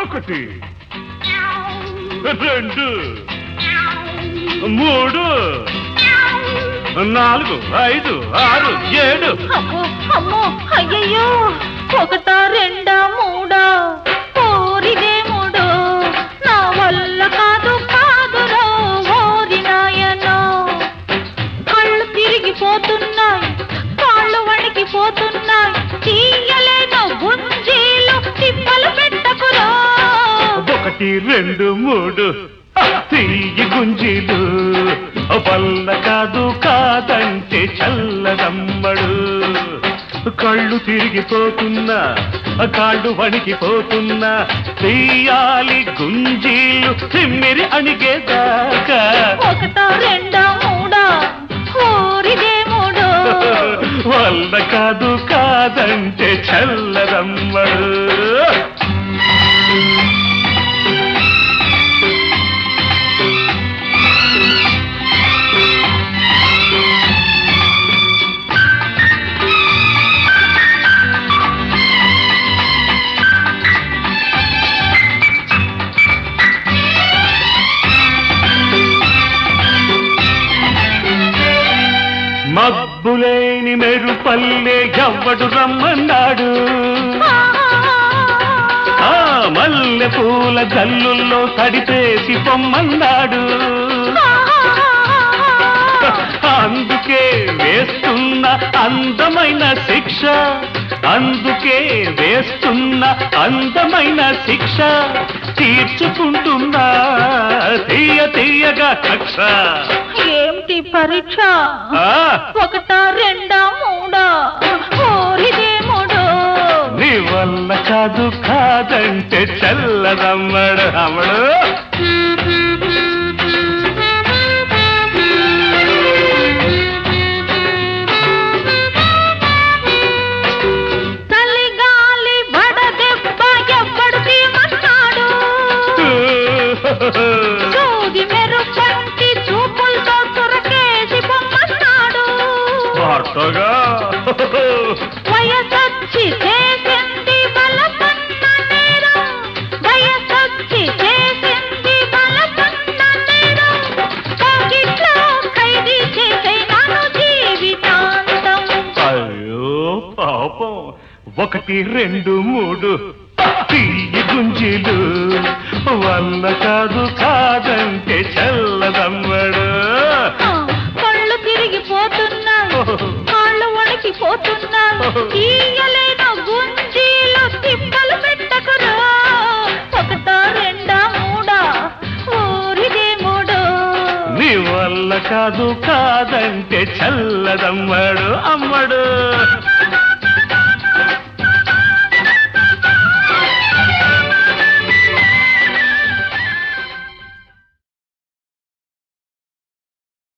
ఒకటి రెండు మూడు నాలుగు ఐదు ఆరు ఏడు అమ్మో అమ్మో అయ్యయ్యో ఒకటా రెండా మూడా ఓరిదే మూడు నా వల్ల కాదు కాదురో ఓరి నాయనో కళ్ళు తిరిగిపోతున్నాయి కాళ్ళు వణికిపోతున్నాయి తీయలేను గుంజీలు తిప్పలు పెట్టకురా ఒకటి రెండు మూడు తీయి గుంజీలు వల్ల కాదు కాదంటే చల్లదమ్మడు కళ్ళు తిరిగిపోతున్నా కాళ్ళు వణికిపోతున్నా తీయాలి గుంజీలు తిమ్మిరి అణిగేదాకా ఒకటా రెండా మూడా ఓరిదే మూడు వల్ల కాదు కాదంటే చల్లదమ్మడు మబ్బులేని మెరుపల్లే ఎవ్వడు రమ్మన్నాడు ఆ మల్లె పూల జల్లుల్లో తడిపేసి పొమ్మన్నాడు అందుకే వేస్తున్న అందమైన శిక్ష అందుకే వేస్తున్న అందమైన శిక్ష తీర్చుకుంటున్నా తీయ తీయగా కక్ష ఏమిటి పరీక్ష ఆ, ఒకటా రెండా మూడా ఓరిదే మూడు నీ వల్ల కాదు కాదంటే చల్లదమ్మడు అమ్మడు చలిగాలి వడదెబ్బ ఎవ్వడు తీమన్నాడు సూది మెరుపంటి చూపులతో చురకేసి పొమ్మన్నాడు పాటగా వయసొచ్చి చేసింది బలపన్న నేరం వయసొచ్చి చేసింది బలపన్న నేరం కాకిట్లో ఖైదీ చేసే నన్ను జీవితాంతం అయ్యో పాపం ఒకటి రెండు మూడు తీయి గుంజీలు వల్ల కాదు కాదంటే చల్లదమ్మడు ఆ, కళ్ళు తిరిగిపోతున్నాయి కాళ్ళు వణికిపోతున్నాయి తీయలేను గుంజీలు తిప్పలు పెట్టకురా ఒకటా రెండా మూడా ఊరిదే మూడు నీ వల్ల కాదు కాదంటే చల్లదమ్మడు అమ్మడు